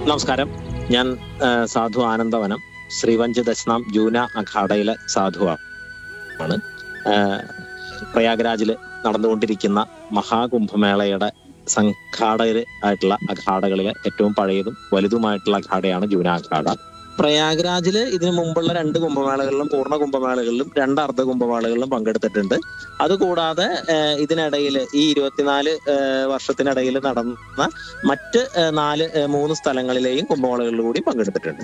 നമസ്കാരം ഞാൻ ആ, സാധു ആനന്ദവനം ശ്രീവഞ്ച് ദശനാം ജൂന അഖാഡയിലെ സാധുവാണ് ആ, പ്രയാഗ്രാജില് നടന്നുകൊണ്ടിരിക്കുന്ന മഹാകുംഭമേളയുടെ സംഘാടകര് ആയിട്ടുള്ള അഖാഡകളിലെ ഏറ്റവും പഴയതും വലുതുമായിട്ടുള്ള അഖാഡയാണ് ജൂന അഖാഡ പ്രയാഗ്രാജില് ഇതിനു മുമ്പുള്ള രണ്ട് കുംഭമേളകളിലും പൂർണ്ണ കുംഭമേളകളിലും രണ്ട് അർദ്ധ കുംഭമേളകളിലും പങ്കെടുത്തിട്ടുണ്ട് അതുകൂടാതെ ഏഹ്, ഇതിനിടയിൽ ഈ ഇരുപത്തിനാല് ഏഹ്, വർഷത്തിനിടയിൽ നടന്ന മറ്റ് ഏഹ്, നാല് ഏഹ്, മൂന്ന് സ്ഥലങ്ങളിലെയും കുംഭമേളകളിൽ കൂടി പങ്കെടുത്തിട്ടുണ്ട്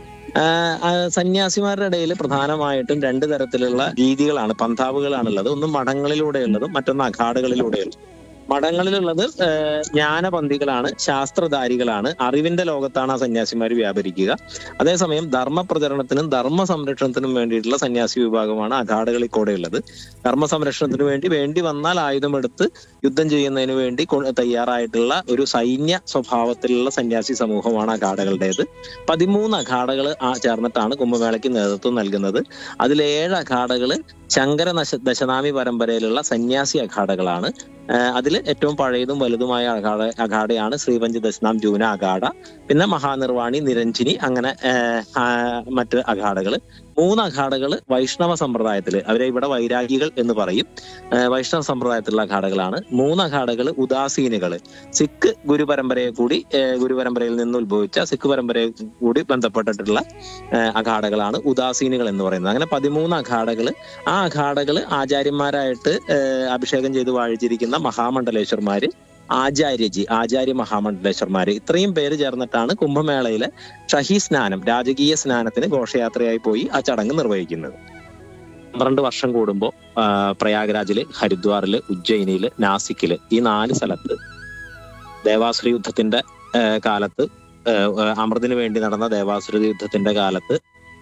ആഹ് ആ സന്യാസിമാരുടെ ഇടയിൽ പ്രധാനമായിട്ടും രണ്ട് തരത്തിലുള്ള രീതികളാണ് പന്ഥാവുകളാണുള്ളത് ഒന്ന് മഠങ്ങളിലൂടെയുള്ളതും മറ്റൊന്ന് അഖാഡകളിലൂടെയുള്ളതും മഠങ്ങളിലുള്ളത് ഏഹ്, ജ്ഞാനപന്തികളാണ് ശാസ്ത്രധാരികളാണ് അറിവിന്റെ ലോകത്താണ് ആ സന്യാസിമാർ വ്യാപരിക്കുക അതേസമയം ധർമ്മ പ്രചരണത്തിനും ധർമ്മ സംരക്ഷണത്തിനും വേണ്ടിയിട്ടുള്ള സന്യാസി വിഭാഗമാണ് അഖാഡകളിൽ കൂടെ ഉള്ളത് ധർമ്മ സംരക്ഷണത്തിന് വേണ്ടി വേണ്ടി വന്നാൽ ആയുധമെടുത്ത് യുദ്ധം ചെയ്യുന്നതിന് വേണ്ടി കൊ- തയ്യാറായിട്ടുള്ള ഒരു സൈന്യ സ്വഭാവത്തിലുള്ള സന്യാസി സമൂഹമാണ് അഖാഡകളുടേത് പതിമൂന്ന് അഖാഡകൾ ചേർന്നിട്ടാണ് കുംഭമേളയ്ക്ക് നേതൃത്വം നൽകുന്നത് അതിൽ ഏഴ് അഖാഡകള് ശങ്കര നശ ദശനാമി പരമ്പരയിലുള്ള സന്യാസി അഖാഡകളാണ് അതിൽ ഏറ്റവും പഴയതും വലുതുമായ അഖാഡ അഖാഡയാണ് ശ്രീപഞ്ച് ദശനാം ജൂന അഖാഡ പിന്നെ മഹാനിർവാണി നിരഞ്ജിനി അങ്ങനെ ഏഹ്, ആ, മറ്റ് അഖാഡകള് മൂന്ന് അഖാഡകള് വൈഷ്ണവ സമ്പ്രദായത്തില് അവരെ ഇവിടെ വൈരാഗികൾ എന്ന് പറയും ഏഹ്, വൈഷ്ണവ സമ്പ്രദായത്തിലുള്ള അഖാഡകളാണ് മൂന്ന് അഖാഡകള് ഉദാസീനുകള് സിഖ് ഗുരുപരമ്പരയെ കൂടി ഏഹ്, ഗുരുപരമ്പരയിൽ നിന്ന് ഉത്ഭവിച്ച സിഖ് പരമ്പരയെ കൂടി ബന്ധപ്പെട്ടിട്ടുള്ള ഏഹ്, അഖാഡകളാണ് ഉദാസീനുകൾ എന്ന് പറയുന്നത് അങ്ങനെ പതിമൂന്ന് അഖാഡകള് ആ അഖാഡകള് ആചാര്യന്മാരായിട്ട് ഏഹ്, അഭിഷേകം ചെയ്ത് വാഴിച്ചിരിക്കുന്ന മഹാമണ്ഡലേശ്വർമാര് ആചാര്യജി ആചാര്യ മഹാമണ്ഡലേശ്വർമാര് ഇത്രയും പേര് ചേർന്നിട്ടാണ് കുംഭമേളയിലെ ഷഹി സ്നാനം രാജകീയ സ്നാനത്തിന് ഘോഷയാത്രയായി പോയി ആ ചടങ്ങ് നിർവഹിക്കുന്നത് പന്ത്രണ്ട് വർഷം കൂടുമ്പോൾ പ്രയാഗ്രാജില് ഹരിദ്വാറില് ഉജ്ജയിനിയില് നാസിക്കില് ഈ നാല് സ്ഥലത്ത് ദേവാസുര യുദ്ധത്തിന്റെ ആ, കാലത്ത് ആ, അമൃതിന് വേണ്ടി നടന്ന ദേവാസുര യുദ്ധത്തിന്റെ കാലത്ത്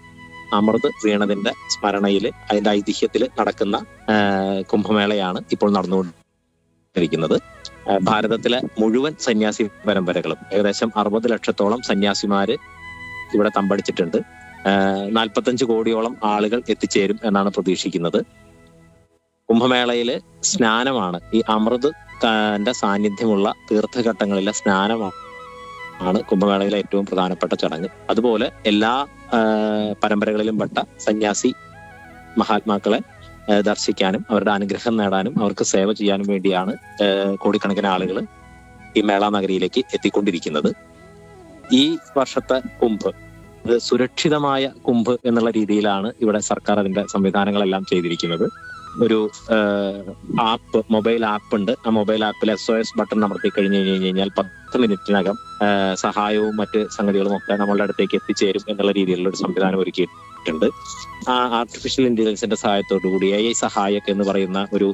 അമൃത് വീണതിന്റെ സ്മരണയിൽ അതിന്റെ ഐതിഹ്യത്തിൽ നടക്കുന്ന ആ, കുംഭമേളയാണ് ഇപ്പോൾ നടന്നുകൊണ്ടിരിക്കുന്നത് ആ, ഭാരതത്തിലെ മുഴുവൻ സന്യാസി പരമ്പരകളും ഏകദേശം അറുപത് ലക്ഷത്തോളം സന്യാസിമാര് ഇവിടെ തമ്പടിച്ചിട്ടുണ്ട് നാൽപ്പത്തഞ്ച് കോടിയോളം ആളുകൾ എത്തിച്ചേരും എന്നാണ് പ്രതീക്ഷിക്കുന്നത് കുംഭമേളയില് സ്നാനമാണ് ഈ അമൃത് ന്റെ സാന്നിധ്യമുള്ള തീർത്ഥഘട്ടങ്ങളിലെ സ്നാനമാണ് ആണ് കുംഭമേളയിലെ ഏറ്റവും പ്രധാനപ്പെട്ട ചടങ്ങ് അതുപോലെ എല്ലാ ആ, പരമ്പരകളിലും പെട്ട സന്യാസി മഹാത്മാക്കളെ ആ, ദർശിക്കാനും അവരുടെ അനുഗ്രഹം നേടാനും അവർക്ക് സേവ ചെയ്യാനും വേണ്ടിയാണ് ആ, കോടിക്കണക്കിന് ആളുകൾ ഈ മേള നഗരിയിലേക്ക് എത്തിക്കൊണ്ടിരിക്കുന്നത് ഈ വർഷത്തെ കുംഭ് ഇത് സുരക്ഷിതമായ കുംഭ് എന്നുള്ള രീതിയിലാണ് ഇവിടെ സർക്കാർ അതിന്റെ സംവിധാനങ്ങളെല്ലാം ചെയ്തിരിക്കുന്നത് ഒരു ആപ്പ് മൊബൈൽ ആപ്പ് ഉണ്ട് ആ മൊബൈൽ ആപ്പിൽ എസ് ഒ എസ് ബട്ടൺ അമർത്തി കഴിഞ്ഞ് കഴിഞ്ഞ് കഴിഞ്ഞാൽ പത്ത് മിനിറ്റിനകം ആ, സഹായവും മറ്റ് സംഗതികളും ഒക്കെ നമ്മളുടെ അടുത്തേക്ക് എത്തിച്ചേരും എന്നുള്ള രീതിയിലുള്ള ഒരു സംവിധാനം ഒരുക്കിയിട്ടുണ്ട് ആ ആർട്ടിഫിഷ്യൽ ഇന്റലിജൻസിന്റെ സഹായത്തോടു കൂടി എ ഐ സഹായക് എന്ന് പറയുന്ന ഒരു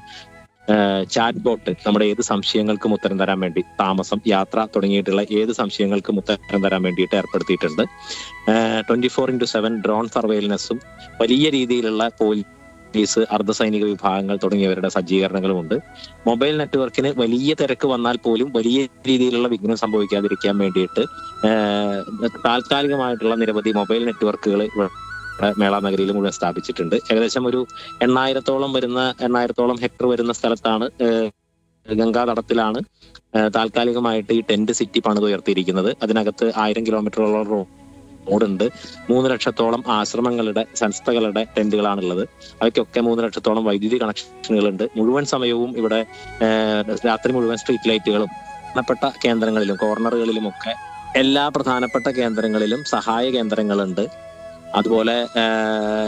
ചാറ്റ് ബോട്ട് നമ്മുടെ ഏത് സംശയങ്ങൾക്കും ഉത്തരം തരാൻ വേണ്ടി താമസം യാത്ര തുടങ്ങിയിട്ടുള്ള ഏത് സംശയങ്ങൾക്കും ഉത്തരം തരാൻ വേണ്ടിയിട്ട് ഏർപ്പെടുത്തിയിട്ടുണ്ട് twenty four into seven drone സർവൈലൻസും വലിയ രീതിയിലുള്ള പോലീസ് അർദ്ധസൈനിക വിഭാഗങ്ങൾ തുടങ്ങിയവരുടെ സജ്ജീകരണങ്ങളുമുണ്ട് മൊബൈൽ നെറ്റ്വർക്കിന് വലിയ തിരക്ക് വന്നാൽ പോലും വലിയ രീതിയിലുള്ള വിഘ്നം സംഭവിക്കാതിരിക്കാൻ വേണ്ടിയിട്ട് ഏഹ്, താൽക്കാലികമായിട്ടുള്ള നിരവധി മൊബൈൽ നെറ്റ്വർക്കുകൾ ഇവിടെ മേള നഗരിയിൽ മുഴുവൻ സ്ഥാപിച്ചിട്ടുണ്ട് ഏകദേശം ഒരു എണ്ണായിരത്തോളം വരുന്ന എണ്ണായിരത്തോളം ഹെക്ടർ വരുന്ന സ്ഥലത്താണ് ഏഹ്, ഗംഗാതടത്തിലാണ് ഏഹ്, താൽക്കാലികമായിട്ട് ഈ ടെന്റ് സിറ്റി പണിതുയർത്തിയിരിക്കുന്നത് അതിനകത്ത് ആയിരം കിലോമീറ്ററോളം റോഡുണ്ട് മൂന്ന് ലക്ഷത്തോളം ആശ്രമങ്ങളുടെ സംസ്ഥകളുടെ ടെന്റുകളാണുള്ളത് അവയ്ക്കൊക്കെ മൂന്ന് ലക്ഷത്തോളം വൈദ്യുതി കണക്ഷനുകളുണ്ട് മുഴുവൻ സമയവും ഇവിടെ ഏഹ്, രാത്രി മുഴുവൻ സ്ട്രീറ്റ് ലൈറ്റുകളും പ്രധാനപ്പെട്ട കേന്ദ്രങ്ങളിലും കോർണറുകളിലുമൊക്കെ എല്ലാ പ്രധാനപ്പെട്ട കേന്ദ്രങ്ങളിലും സഹായ കേന്ദ്രങ്ങളുണ്ട് അതുപോലെ ഏഹ്,